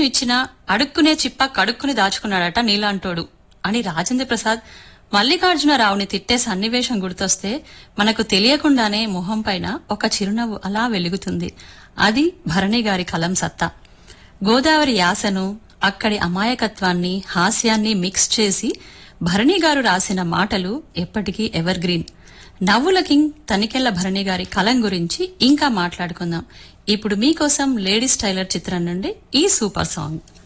ఇచ్చినా అడుక్కునే చిప్ప కడుక్కుని దాచుకున్నాడట నీలాంటోడు అని రాజేంద్ర ప్రసాద్ మల్లికార్జునరావుని తిట్టే సన్నివేశం గుర్తొస్తే మనకు తెలియకుండానే మొహం పైన ఒక చిరునవ్వు అలా వెలుగుతుంది అది భరణి గారి కలం సత్తా గోదావరి యాసను అక్కడి అమాయకత్వాన్ని హాస్యాన్ని మిక్స్ చేసి భరణి గారు రాసిన మాటలు ఎప్పటికీ ఎవర్ గ్రీన్ నవ్వుల కింగ్ తనికెళ్ల భరణి గారి కలం గురించి ఇంకా మాట్లాడుకుందాం ఇప్పుడు మీకోసం లేడీస్ టైలర్ చిత్రం నుండి ఈ సూపర్ సాంగ్